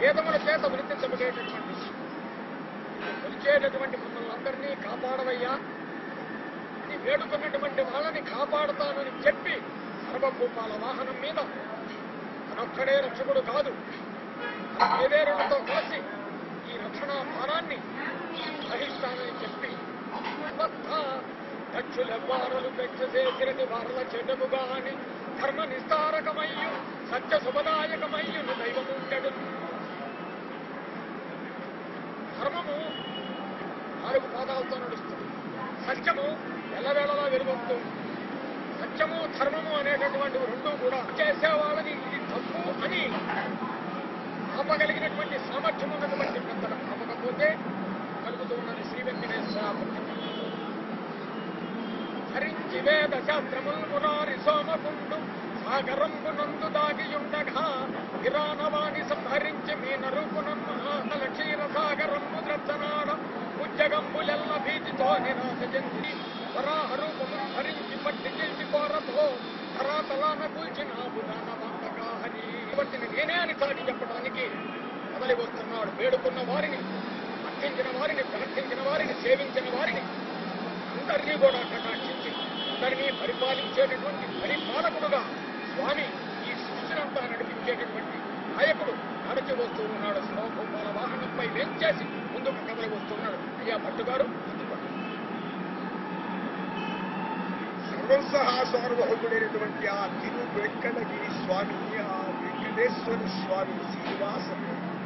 వేదముల చేత వినిపించబడేటటువంటి కొలిచేటటువంటి మమ్మల్ని అందరినీ కాపాడవయ్యా అని వేడుకున్నటువంటి వాళ్ళని కాపాడుతానని చెప్పి సర్వభూపాల వాహనం మీద తనొక్కడే రక్షకుడు కాదు తన వేదేరులతో కలిసి ఈ రక్షణ భారాన్ని గ్రహిస్తానని చెప్పి మొత్తం దక్షులెవ్వారలు పెంచసేసిరని వారల చెడ్డకు గాని ధర్మ నిస్తారకమయ్యు సత్య శుభదాయకమయ్యును దైవముండడు ధర్మము నాలుగు పాదాలతో నడుస్తుంది సత్యము ఎల్లవేళలా వెలుగొస్తుంది సత్యము ధర్మము అనేటటువంటి రెండు కూడా చేసే వాళ్ళని ఇది తప్పు అని ఆపగలిగినటువంటి సామర్థ్యం ఉన్నటువంటి పెద్దలు ఆపకపోతే కలుగుతూ ఉన్నది శ్రీ వెంకటేశ్వర హరించి వేద శాస్త్రముల్ మురారి సోమకుండు సాగరంబు నందు దాగియుండగా విరానవాణి సంహరించి మీన రూపునమ్మ క్షీర సాగరంబు ద్రచ్చనాడం ఉజ్జగంబులెల్ల భీతితో నిరాశ చెంది వరాహ రూపము హరించి పట్టి గెలిచి కోరతో ధరాతలాన కూల్చిన బుధానవంతగా హరి బట్టిన నేనే అని చాటి చెప్పడానికి మొదలు వస్తున్నాడు వేడుకున్న వారిని అర్థించిన వారిని ప్రార్థించిన వారిని సేవించిన వారిని అందరినీ కూడా కటాక్షించి అందరినీ పరిపాలించేటటువంటి పరిపాలకుడుగా స్వామి ఈ సృష్టినంతా నడిపించేటటువంటి నాయకుడు నడిచి వస్తూ ఉన్నాడు శివభూపాల వాహనంపై వెంచేసి ముందుకు కదలి వస్తున్నాడు అయ్యా భట్టుగారు అందుకోండి సర్వసహా సార్వభౌముడైనటువంటి ఆ తిరు వెంకటగిరి స్వామి ఆ వెంకటేశ్వర స్వామి శ్రీనివాసం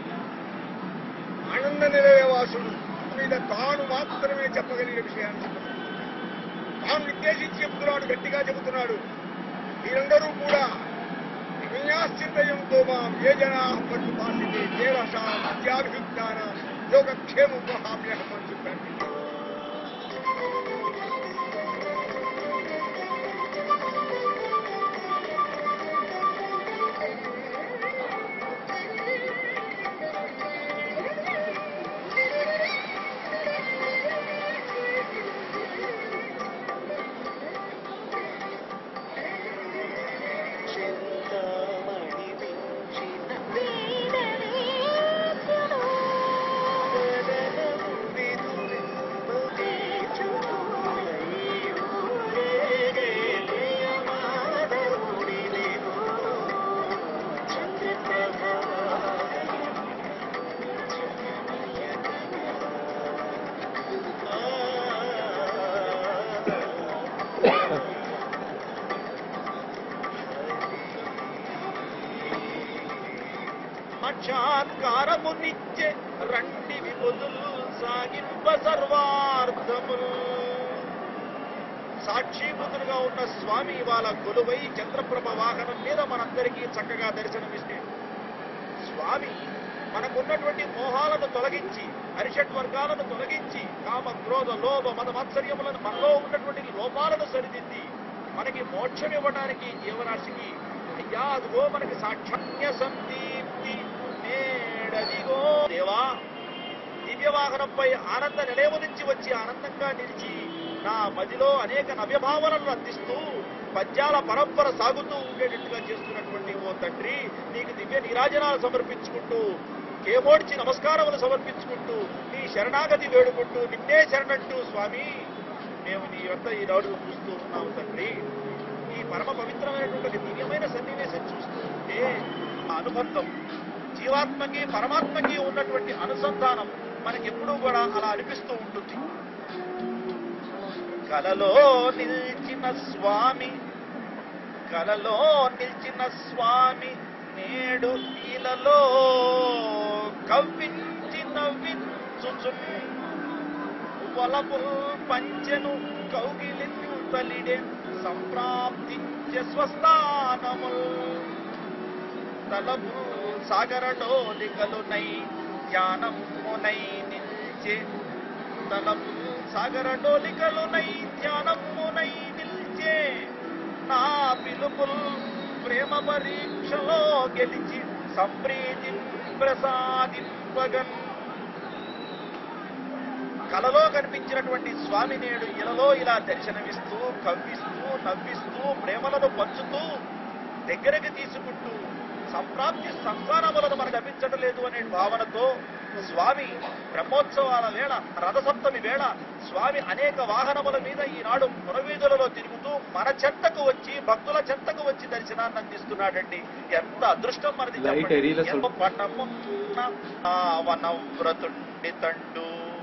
ఆనంద నిలయవాసుడు మీద తాను మాత్రమే చెప్పగలిగిన విషయాన్ని చెప్తున్నాడు తాను నిర్దేశించి చెప్తున్నాడు గట్టిగా చెబుతున్నాడు మీరందరూ కూడా విన్యాశ్చింతయంతో మాం ఏ జనా పట్టుపాటితే ఏ రస విద్యాభిజ్ఞాన యోగక్షేమం మహామ్యహం అని చెప్పాడు చింతామణి మించిన సాక్షాత్కారమునిచ్చే రండి విపుదులు సాగింప సర్వార్థములు సాక్షీభూతులుగా ఉన్న స్వామి ఇవాళ కొలువై చంద్రప్రభ వాహనం మీద మనందరికీ చక్కగా దర్శనమిస్తే స్వామి మనకున్నటువంటి మోహాలను తొలగించి అరిషట్ వర్గాలను తొలగించి కామ క్రోధ లోభ మత మత్సర్యములను మనలో ఉన్నటువంటి లోపాలను సరిదిద్ది మనకి మోక్షం ఇవ్వడానికి జీవరాశికి అయ్యా అదిగో మనకి సాక్షాన్య సందీప్తి నేడదిగో దేవా దివ్యవాహనంపై ఆనంద నిలయము నుంచి వచ్చి ఆనందంగా నిలిచి నా మదిలో అనేక నవ్యభావనలను అందిస్తూ పద్యాల పరంపర సాగుతూ ఉండేటట్టుగా చేస్తున్నటువంటి ఓ తండ్రి నీకు దివ్య నీరాజనాలు సమర్పించుకుంటూ కేమోడ్చి నమస్కారములు సమర్పించుకుంటూ నీ శరణాగతి వేడుకుంటూ నిన్నే శరణంటూ స్వామి మేము నీ వద్ద ఈనాడు చూస్తూ ఉన్నాము తండ్రి ఈ పరమ పవిత్రమైనటువంటి దివ్యమైన సన్నివేశం చూస్తూ ఉంటే ఆ అనుబంధం జీవాత్మకి పరమాత్మకి ఉన్నటువంటి అనుసంధానం మనకెప్పుడూ కూడా అలా అనిపిస్తూ ఉంటుంది కలలో నిలిచిన స్వామి కలలో నిలిచిన స్వామి నేడు ఈలలో కవ్వించి నవ్వించుచున్ వలపుల్ పంచెను కౌగిలింతలిడే సంప్రాప్తించే స్వస్థానముల్ తలపు సాగరడోలికలునై ధ్యానమునై నిల్చే తలపు సాగరడోలికలునై ధ్యానమునై నిల్చే నా పిలుపుల్ ప్రేమ పరీక్షలో గెలిచి సంప్రీతి ప్రసాదింపగన్ కలలో కనిపించినటువంటి స్వామి నేడు ఇలలో ఇలా దర్శనమిస్తూ కవ్విస్తూ నవ్విస్తూ ప్రేమలను పంచుతూ దగ్గరకు తీసుకుంటూ సంప్రాప్తి సంతానములను మనకు లభించడం లేదు అనే భావనతో స్వామి బ్రహ్మోత్సవాల వేళ రథసప్తమి వేళ స్వామి అనేక వాహనముల మీద ఈనాడు పురవీధులలో తిరుగుతూ మన చెంతకు వచ్చి భక్తుల చెంతకు వచ్చి దర్శనాన్ని అందిస్తున్నాడండి ఎంత అదృష్టం మనది Light చెప్పండి. area ఎంత పటమున్న ఆవనవ్రతుండి తండు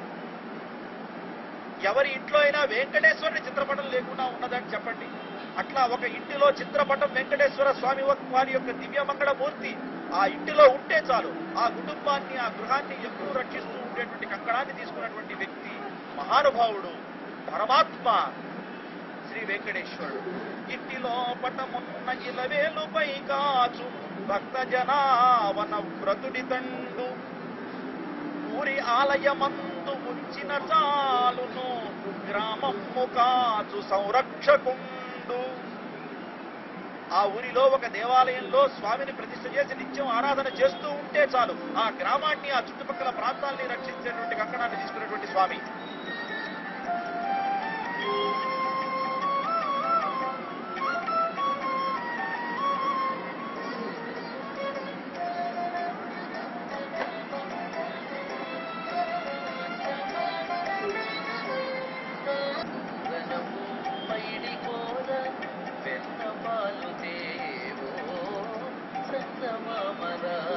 ఎవరి ఇంట్లో అయినా వెంకటేశ్వరుని చిత్రపటం లేకుండా ఉన్నదని చెప్పండి అట్లా ఒక ఇంటిలో చిత్రపటం వెంకటేశ్వర స్వామి యొక్క- వారి యొక్క దివ్యమంగళ మూర్తి ఆ ఇంటిలో ఉంటే చాలు ఆ కుటుంబాన్ని ఆ గృహాన్ని ఎప్పుడూ రక్షిస్తూ ఉండేటువంటి కంకణాన్ని తీసుకున్నటువంటి వ్యక్తి మహానుభావుడు పరమాత్మ శ్రీ వెంకటేశ్వరుడు ఇంటిలో పటమున్న ఇలవేలుపై కాచు భక్త జనావన వ్రతుడి తండు ఊరి ఆలయమందు ఉంచిన చాలును గ్రామము కాచు సంరక్షకుండు ఆ ఊరిలో ఒక దేవాలయంలో స్వామిని ప్రతిష్ఠ చేసి నిత్యం ఆరాధన చేస్తూ ఉంటే చాలు ఆ గ్రామాన్ని ఆ చుట్టుపక్కల ప్రాంతాల్ని రక్షించేటువంటి కంకణాన్ని తీసుకున్నటువంటి స్వామి వనము పైడి కోర వెన్న పాలు దేవో సంగమామరా